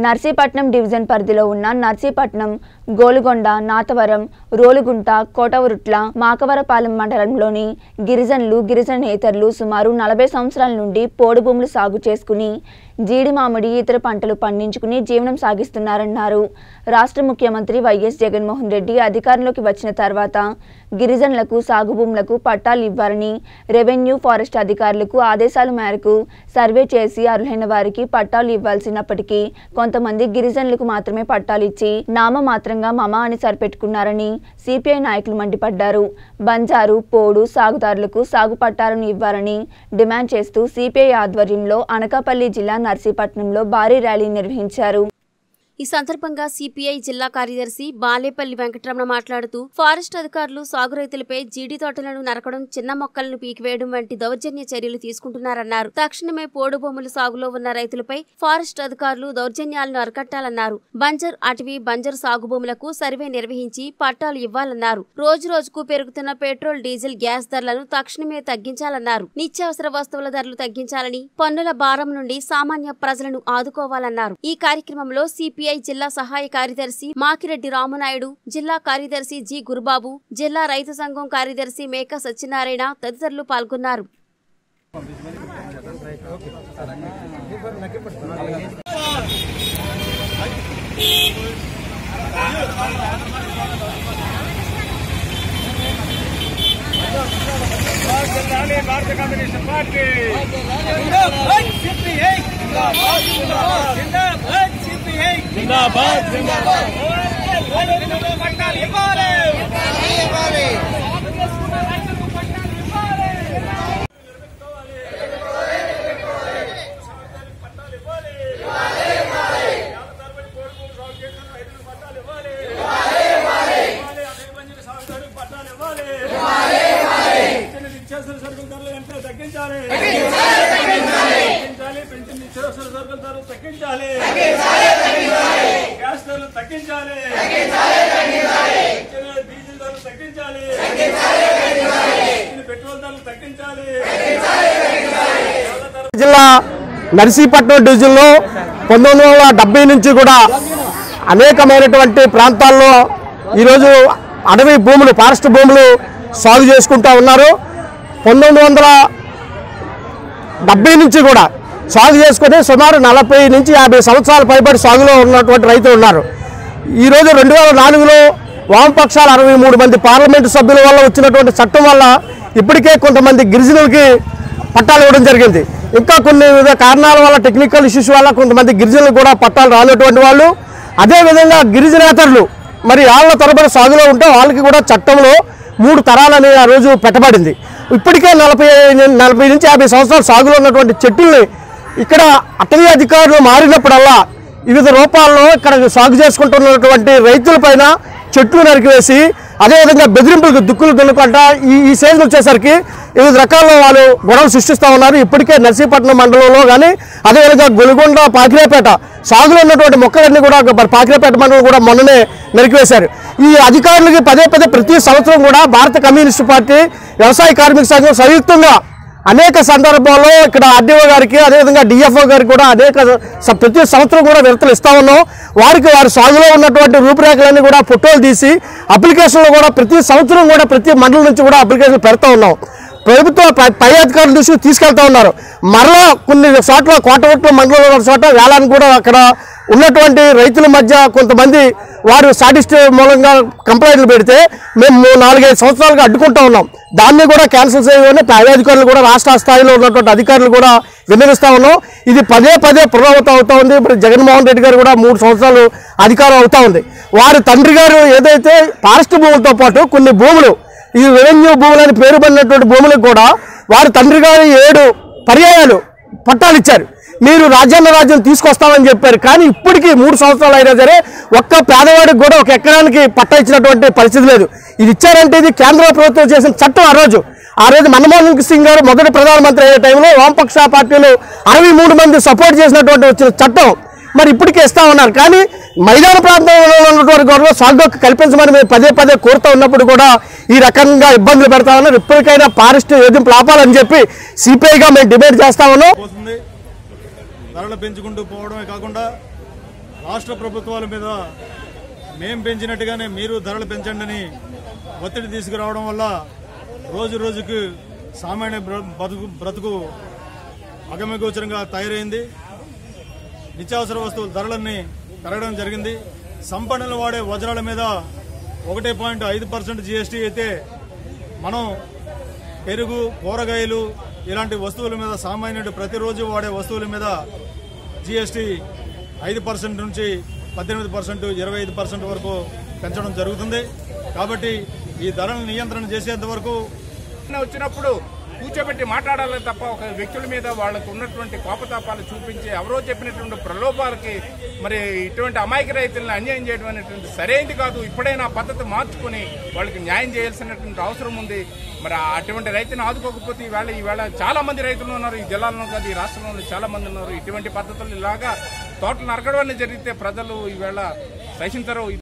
Narsipatnam division పరిధిలో ఉన్న నర్సీపట్నం గోలుగొండ నాతవరం రోలుగుంట కోటవరుట్ల మాకవరపాలెం మండలంలోని గిరిజనులు గిరిజనేతరులు సుమారు నలభై సంవత్సరాల నుండి పోడు భూములు సాగు చేసుకుని జీడి మామిడి ఇతర పంటలు పండించుకుని జీవనం సాగిస్తున్నారన్నారు రాష్ట్ర ముఖ్యమంత్రి వైఎస్ జగన్మోహన్ రెడ్డి అధికారంలోకి వచ్చిన తర్వాత గిరిజనులకు సాగు భూములకు పట్టాలు ఇవ్వాలని రెవెన్యూ ఫారెస్ట్ అధికారులకు ఆదేశాల మేరకు సర్వే చేసి అర్హులైన వారికి పట్టాలు ఇవ్వాల్సినప్పటికీ కొంతమంది గిరిజనులకు మాత్రమే పట్టాలు ఇచ్చి నామమాత్రంగా మమ అని సరిపెట్టుకున్నారని సిపిఐ నాయకులు మండిపడ్డారు బంజారు పోడు సాగుదారులకు సాగు పట్టాలను ఇవ్వాలని డిమాండ్ చేస్తూ సిపిఐ ఆధ్వర్యంలో అనకాపల్లి జిల్లా నర్సీపట్నంలో భారీ ర్యాలీ నిర్వహించారు ఈ సందర్భంగా సిపిఐ జిల్లా కార్యదర్శి బాలేపల్లి వెంకటరమణ మాట్లాడుతూ ఫారెస్ట్ అధికారులు సాగు రైతులపై జీడి తోటలను నరకడం చిన్న మొక్కలను పీకివేయడం వంటి దౌర్జన్య చర్యలు తీసుకుంటున్నారన్నారు తక్షణమే పోడు భూముల సాగులో ఉన్న రైతులపై ఫారెస్ట్ అధికారులు దౌర్జన్యాలను అరికట్టాలన్నారు బంజర్ అటవీ బంజరు సాగు భూములకు సర్వే నిర్వహించి పట్టాలు ఇవ్వాలన్నారు రోజు రోజుకు పెరుగుతున్న పెట్రోల్ డీజిల్ గ్యాస్ ధరలను తక్షణమే తగ్గించాలన్నారు నిత్యావసర వస్తువుల ధరలు తగ్గించాలని పన్నుల భారం నుండి సామాన్య ప్రజలను ఆదుకోవాలన్నారు ఈ కార్యక్రమంలో సిపిఐ జిల్లా సహాయ కార్యదర్శి మాకిరెడ్డి రామనాయుడు జిల్లా కార్యదర్శి జి గురుబాబు జిల్లా రైతు సంఘం కార్యదర్శి మేక సత్యనారాయణ తదితరులు పాల్గొన్నారు జిల్లాని భారత కమ్యూనిస్ట్ పార్టీ జిందాబాద్ సిపిఐ జిందాబాద్ సిపిఐ జిందాబాద్ జిందాబాద్ పట్టాలు ఇవ్వాలి ఇవ్వాలి నిత్యావసర సరుకుల ధరలు వెంటనే తగ్గించాలి తగ్గించాలి పెంచిన నిత్యావసర సరుకుల ధరలు తగ్గించాలి గ్యాస్ ధరలు తగ్గించాలి పెంచిన డీజిల్ ధరలు తగ్గించాలి పెంచిన పెట్రోల్ ధరలు తగ్గించాలి జిల్లా నర్సీపట్నం డివిజన్లో పంతొమ్మిది వందల డెబ్బై నుంచి కూడా అనేకమైనటువంటి ప్రాంతాల్లో ఈరోజు అడవి భూములు ఫారెస్ట్ భూములు సాగు చేసుకుంటూ ఉన్నారు పంతొమ్మిది వందల డెబ్బై నుంచి కూడా సాగు చేసుకుని సుమారు నలభై నుంచి యాభై సంవత్సరాల పైబడి సాగులో ఉన్నటువంటి రైతులు ఉన్నారు ఈరోజు రెండు వేల నాలుగులో వామపక్షాల అరవై మూడు మంది పార్లమెంటు సభ్యుల వల్ల వచ్చినటువంటి చట్టం వల్ల ఇప్పటికే కొంతమంది గిరిజనులకి పట్టాలు ఇవ్వడం జరిగింది ఇంకా కొన్ని వివిధ కారణాల వల్ల టెక్నికల్ ఇష్యూస్ వల్ల కొంతమంది గిరిజనులు కూడా పట్టాలు రానటువంటి వాళ్ళు అదేవిధంగా గిరిజనేతరులు మరి వాళ్ళ తరబడి సాగులో ఉంటే వాళ్ళకి కూడా చట్టంలో మూడు తరాలని ఆ రోజు పెట్టబడింది ఇప్పటికే నలభై నలభై నుంచి యాభై సంవత్సరాలు సాగులో ఉన్నటువంటి చెట్టుల్ని ఇక్కడ అటవీ అధికారులు మారినప్పుడల్లా వివిధ రూపాల్లో ఇక్కడ సాగు చేసుకుంటున్నటువంటి రైతులపైన చెట్లు నరికివేసి అదేవిధంగా బెదిరింపులకు దుక్కులు దున్నుకుంటా ఈ ఈ సీజన్ వచ్చేసరికి వివిధ రకాల వాళ్ళు గొడవలు సృష్టిస్తూ ఉన్నారు ఇప్పటికే నర్సీపట్నం మండలంలో కానీ అదేవిధంగా గొలుగొండ పాకిరేపేట సాగులో ఉన్నటువంటి మొక్కలన్నీ కూడా మరి పాకిరేపేట మండలం కూడా మొన్ననే నరికివేశారు ఈ అధికారులకి పదే పదే ప్రతి సంవత్సరం కూడా భారత కమ్యూనిస్ట్ పార్టీ వ్యవసాయ కార్మిక సంఘం సంయుక్తంగా అనేక సందర్భాల్లో ఇక్కడ ఆర్డీఓ గారికి అదేవిధంగా డిఎఫ్ఓ గారికి కూడా అనేక స- ప్రతి సంవత్సరం కూడా విడతలు ఇస్తా ఉన్నాం వారికి వారి సాగులో ఉన్నటువంటి రూపురేఖలన్నీ కూడా ఫోటోలు తీసి అప్లికేషన్లు కూడా ప్రతి సంవత్సరం కూడా ప్రతి మండలం నుంచి కూడా అప్లికేషన్లు పెడతా ఉన్నాం ప్రభుత్వ పై- పై అధికారులు దృష్టికి తీసుకెళ్తా ఉన్నారు మరలా కొన్ని చోట్ల కోటవట్ల మండలంలో ఉన్న చోట వేలానికి కూడా అక్కడ ఉన్నటువంటి రైతుల మధ్య కొంతమంది వారు సాటిస్ట్ మూలంగా కంప్లైంట్లు పెడితే మేము మూ- నాలుగైదు సంవత్సరాలుగా అడ్డుకుంటా ఉన్నాం దాన్ని కూడా క్యాన్సిల్ చేయమని పై అధికారులు కూడా రాష్ట్ర స్థాయిలో ఉన్నటువంటి అధికారులు కూడా విన్నవిస్తా ఉన్నాం ఇది పదే పదే పునరావృతం అవుతా ఉంది ఇప్పుడు జగన్మోహన్ రెడ్డి గారు కూడా మూడు సంవత్సరాలు అధికారం అవుతా ఉంది వారి తండ్రి గారు ఏదైతే ఫారెస్ట్ భూములతో పాటు కొన్ని భూములు ఈ రెవెన్యూ భూములని పేరు పడినటువంటి భూములకు కూడా వారి తండ్రి గారు ఏడు పర్యాయాలు పట్టాలు ఇచ్చారు మీరు రాజ్యాంగ రాజ్యం తీసుకొస్తామని చెప్పారు కానీ ఇప్పటికీ మూడు సంవత్సరాలు అయినా సరే ఒక్క పేదవాడికి కూడా ఒక ఎకరానికి పట్టా ఇచ్చినటువంటి పరిస్థితి లేదు ఇది ఇచ్చారంటే ఇది కేంద్ర ప్రభుత్వం చేసిన చట్టం ఆ రోజు ఆ రోజు మన్మోహన్ సింగ్ గారు మొదటి ప్రధానమంత్రి అయ్యే టైంలో వామపక్ష పార్టీలు అరవై మూడు మంది సపోర్ట్ చేసినటువంటి వచ్చిన చట్టం మరి ఇప్పటికే ఇస్తా ఉన్నారు కానీ మైదాన ప్రాంతంలో ఉన్నటువంటి గౌరవ సాగు కల్పించమని మేము పదే పదే కోరుతూ ఉన్నప్పుడు కూడా ఈ రకంగా ఇబ్బందులు పెడతా ఉన్నారు ఇప్పటికైనా ఫారెస్ట్ ఏదింపులు ఆపాలని చెప్పి సిపిఐగా మేము డిబేట్ చేస్తా ఉన్నాం పోతుంది ధరలు పెంచుకుంటూ పోవడమే కాకుండా రాష్ట్ర ప్రభుత్వాల మీద మేం పెంచినట్టుగానే మీరు ధరలు పెంచండి అని ఒత్తిడి తీసుకురావడం వల్ల రోజు రోజుకు సామాన్య బ్ర- బతుకు బ్రతుకు అగమ్యగోచరంగా తయారైంది నిత్యావసర వస్తువుల ధరలన్నీ పెరగడం జరిగింది సంపన్నులు వాడే వజ్రాల మీద ఒకటి పాయింట్ ఐదు పర్సెంట్ జీఎస్టీ అయితే మనం పెరుగు కూరగాయలు ఇలాంటి వస్తువుల మీద సామాన్యుడు ప్రతిరోజు వాడే వస్తువుల మీద జీఎస్టీ ఐదు పర్సెంట్ నుంచి పద్దెనిమిది పర్సెంట్ ఇరవై ఐదు పర్సెంట్ వరకు పెంచడం జరుగుతుంది కాబట్టి ఈ ధరలను నియంత్రణ చేసేంత వరకు వచ్చినప్పుడు కూర్చోబెట్టి మాట్లాడాలి తప్ప ఒక వ్యక్తుల మీద వాళ్ళకు ఉన్నటువంటి కోపతాపాలు చూపించి ఎవరో చెప్పినటువంటి ప్రలోభాలకి మరి ఇటువంటి అమాయక రైతులను అన్యాయం చేయడం అనేటువంటి సరైనది కాదు ఇప్పుడైనా ఆ పద్ధతి మార్చుకుని వాళ్ళకి న్యాయం చేయాల్సినటువంటి అవసరం ఉంది మరి ఆ అటువంటి రైతుని ఆదుకోకపోతే ఈవేళ ఈవేళ చాలా మంది రైతులు ఉన్నారు ఈ జిల్లాలో కాదు ఈ రాష్ట్రంలో చాలా మంది ఉన్నారు ఇటువంటి పద్ధతులు ఇలాగా తోటలు నరకడం అనేది జరిగితే ప్రజలు ఈవేళ సహించరు